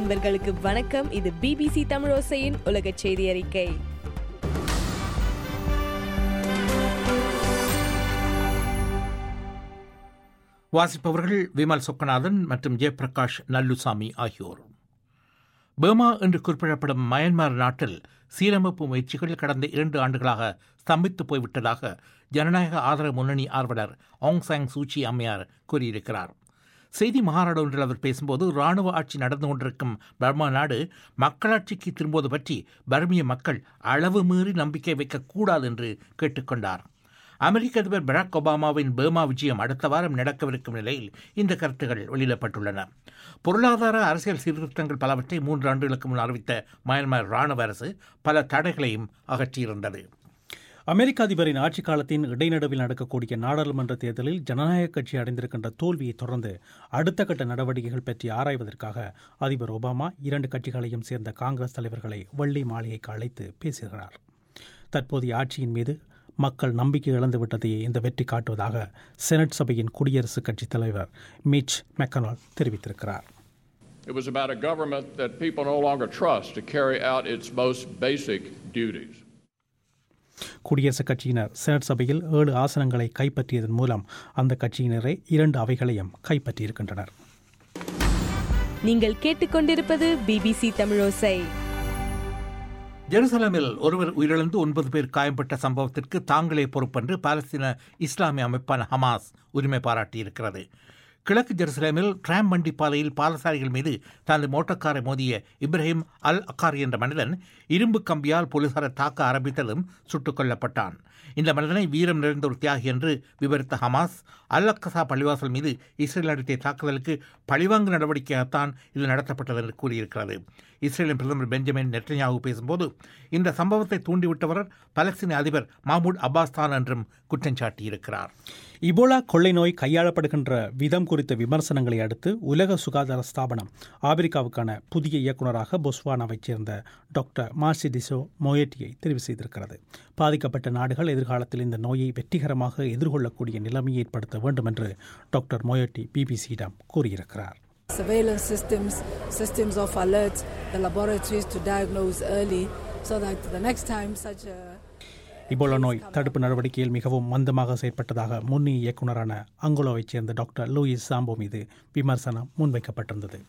நண்பர்களுக்கு வணக்கம் இது பிபிசி தமிழோசையின் உலக செய்தி அறிக்கை வாசிப்பவர்கள் விமல் சொக்கநாதன் மற்றும் ஜெயபிரகாஷ் நல்லுசாமி ஆகியோர் பர்மா என்று குறிப்பிடப்படும் மயன்மார் நாட்டில் சீரமைப்பு முயற்சிகள் கடந்த இரண்டு ஆண்டுகளாக ஸ்தம்பித்து போய்விட்டதாக ஜனநாயக ஆதரவு முன்னணி ஆர்வலர் ஆங் சாங் சூச்சி அம்மையார் கூறியிருக்கிறார் செய்தி மாநாடு ஒன்றில் அவர் பேசும்போது இராணுவ ஆட்சி நடந்து கொண்டிருக்கும் பர்மா நாடு மக்களாட்சிக்கு திரும்புவது பற்றி பர்மிய மக்கள் அளவு மீறி நம்பிக்கை வைக்கக்கூடாது என்று கேட்டுக்கொண்டார் அமெரிக்க அதிபர் பராக் ஒபாமாவின் பர்மா விஜயம் அடுத்த வாரம் நடக்கவிருக்கும் நிலையில் இந்த கருத்துகள் வெளியிடப்பட்டுள்ளன பொருளாதார அரசியல் சீர்திருத்தங்கள் பலவற்றை மூன்று ஆண்டுகளுக்கு முன் அறிவித்த மயன்மார் ராணுவ அரசு பல தடைகளையும் அகற்றியிருந்தது அமெரிக்க அதிபரின் ஆட்சி காலத்தின் இடைநடுவில் நடக்கக்கூடிய நாடாளுமன்ற தேர்தலில் ஜனநாயக கட்சி அடைந்திருக்கின்ற தோல்வியை தொடர்ந்து அடுத்த கட்ட நடவடிக்கைகள் பற்றி ஆராய்வதற்காக அதிபர் ஒபாமா இரண்டு கட்சிகளையும் சேர்ந்த காங்கிரஸ் தலைவர்களை வெள்ளி மாளிகைக்கு அழைத்து பேசுகிறார் தற்போதைய ஆட்சியின் மீது மக்கள் நம்பிக்கை இழந்துவிட்டதையே இந்த வெற்றி காட்டுவதாக செனட் சபையின் குடியரசுக் கட்சித் தலைவர் மிச் மெக்கனால் தெரிவித்திருக்கிறார் It was about a government that people no longer trust to carry out its most basic duties. குடியரசுக் கட்சியினர் செனட் சபையில் ஏழு ஆசனங்களை கைப்பற்றியதன் மூலம் அந்த கட்சியினரே இரண்டு அவைகளையும் கைப்பற்றியிருக்கின்றனர் நீங்கள் கேட்டுக்கொண்டிருப்பது பிபிசி தமிழோசை ஜெருசலமில் ஒருவர் உயிரிழந்து ஒன்பது பேர் காயம்பட்ட சம்பவத்திற்கு தாங்களே பொறுப்பென்று பாலஸ்தீன இஸ்லாமிய அமைப்பான ஹமாஸ் உரிமை பாராட்டியிருக்கிறது கிழக்கு ஜெருசலேமில் டிராம் வண்டி பாதையில் பாலசாரிகள் மீது தனது மோட்டக்காரை மோதிய இப்ராஹிம் அல் அக்காரி என்ற மனிதன் இரும்பு கம்பியால் போலீசாரை தாக்க ஆரம்பித்ததும் சுட்டுக் கொல்லப்பட்டான் இந்த மனிதனை வீரம் நிறைந்த ஒரு தியாகி என்று விவரித்த ஹமாஸ் அல் அக்கசா பள்ளிவாசல் மீது இஸ்ரேல் நடத்திய தாக்குதலுக்கு பழிவாங்கு நடவடிக்கையாகத்தான் இது நடத்தப்பட்டது என்று கூறியிருக்கிறது இஸ்ரேலின் பிரதமர் பெஞ்சமின் நெட்டன்யாகு பேசும்போது இந்த சம்பவத்தை தூண்டிவிட்டவர் பலஸ்தீன அதிபர் mahmoud அப்பாஸ் தான் என்றும் குற்றம் சாட்டியிருக்கிறார் இபோலா கொள்ளை நோய் கையாளப்படுகின்ற விதம் குறித்த விமர்சனங்களை அடுத்து உலக சுகாதார ஸ்தாபனம் ஆப்பிரிக்காவுக்கான புதிய இயக்குநராக பொஸ்வானாவைச் சேர்ந்த டாக்டர் மார்சிடிசோ மொயட்டியை தெரிவு செய்திருக்கிறது பாதிக்கப்பட்ட நாடுகள் எதிர்காலத்தில் இந்த நோயை வெற்றிகரமாக எதிர்கொள்ளக்கூடிய நிலைமையை ஏற்படுத்த வேண்டும் என்று டாக்டர் மொயட்டி பிபிசியிடம் கூறியிருக்கிறார் surveillance systems, systems of alerts, the laboratories to diagnose early so that the next time such a Ebola நோய் தடுப்பு நடவடிக்கையில் மிகவும் மந்தமாக செயற்பட்டதாக முன்னணி இயக்குநரான அங்கோலாவைச் சேர்ந்த டாக்டர் லூயிஸ் சாம்போ மீது விமர்சனம் முன்வைக்கப்பட்டிருந்தது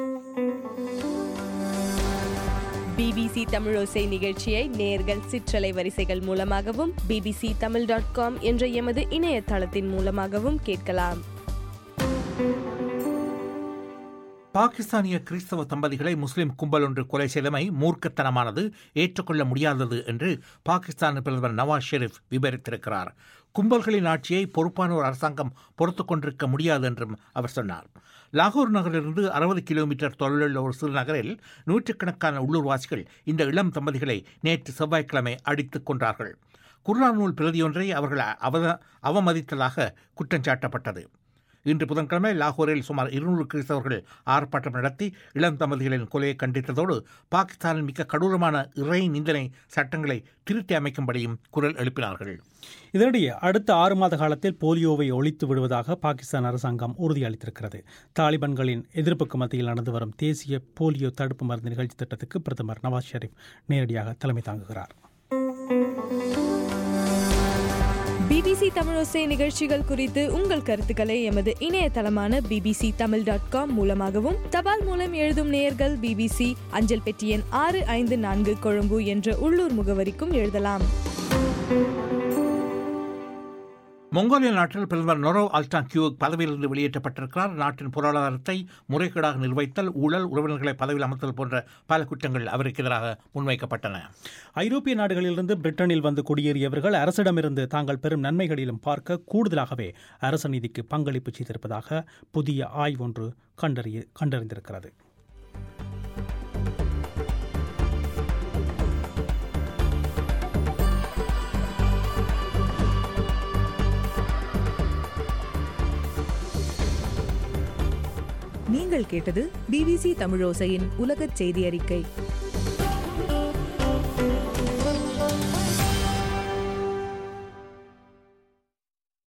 பிபிசி தமிழோசை நிகழ்ச்சியை நேர்கள் சிற்றலை வரிசைகள் மூலமாகவும் பிபிசி தமிழ் டாட் காம் என்ற எமது இணையதளத்தின் மூலமாகவும் கேட்கலாம் பாகிஸ்தானிய கிறிஸ்தவ தம்பதிகளை முஸ்லிம் கும்பல் ஒன்று கொலை செய்தமை மூர்க்கத்தனமானது ஏற்றுக்கொள்ள முடியாதது என்று பாகிஸ்தான் பிரதமர் நவாஸ் ஷெரீப் விவரித்திருக்கிறார் கும்பல்களின் ஆட்சியை பொறுப்பான ஒரு அரசாங்கம் பொறுத்துக் கொண்டிருக்க முடியாது என்றும் அவர் சொன்னார் லாகூர் நகரிலிருந்து அறுபது கிலோமீட்டர் தொலைவில் ஒரு சிறு நகரில் நூற்றுக்கணக்கான உள்ளூர்வாசிகள் இந்த இளம் தம்பதிகளை நேற்று செவ்வாய்க்கிழமை அடித்துக் கொன்றார்கள் குர்ஆன் நூல் பிரதியொன்றை அவர்கள் அவத அவமதித்ததாக குற்றம் சாட்டப்பட்டது இன்று புதன்கிழமை லாகூரில் சுமார் இருநூறு கிறிஸ்தவர்கள் ஆர்ப்பாட்டம் நடத்தி இளம் தம்பதிகளின் கொலையை கண்டித்ததோடு பாகிஸ்தானின் மிக கடூரமான இறை நிந்தனை சட்டங்களை திருத்தி அமைக்கும்படியும் குரல் எழுப்பினார்கள் இதனிடையே அடுத்த ஆறு மாத காலத்தில் போலியோவை ஒழித்து விடுவதாக பாகிஸ்தான் அரசாங்கம் உறுதியளித்திருக்கிறது தாலிபான்களின் எதிர்ப்புக்கு மத்தியில் நடந்து வரும் தேசிய போலியோ தடுப்பு மருந்து நிகழ்ச்சி திட்டத்துக்கு பிரதமர் நவாஸ் ஷெரீப் நேரடியாக தலைமை தாங்குகிறார் பிபிசி தமிழோசை நிகழ்ச்சிகள் குறித்து உங்கள் கருத்துக்களை எமது இணையதளமான பிபிசி தமிழ் டாட் காம் மூலமாகவும் தபால் மூலம் எழுதும் நேயர்கள் பிபிசி அஞ்சல் பெட்டி எண் ஆறு ஐந்து நான்கு கொழும்பு என்ற உள்ளூர் முகவரிக்கும் எழுதலாம் மொங்கோலிய நாட்டில் பிரதமர் நொரோ அல்டான் கியூக் பதவியிலிருந்து வெளியேற்றப்பட்டிருக்கிறார் நாட்டின் பொருளாதாரத்தை முறைகேடாக நிர்வகித்தல் ஊழல் உறவினர்களை பதவியில் அமர்த்தல் போன்ற பல குற்றங்கள் அவருக்கு எதிராக முன்வைக்கப்பட்டன ஐரோப்பிய நாடுகளிலிருந்து பிரிட்டனில் வந்து குடியேறியவர்கள் அரசிடமிருந்து தாங்கள் பெறும் நன்மைகளிலும் பார்க்க கூடுதலாகவே அரச நிதிக்கு பங்களிப்பு செய்திருப்பதாக புதிய ஆய்வொன்று கண்டறிய கண்டறிந்திருக்கிறது நீங்கள் கேட்டது பிபிசி தமிழோசையின் உலகச் செய்தி அறிக்கை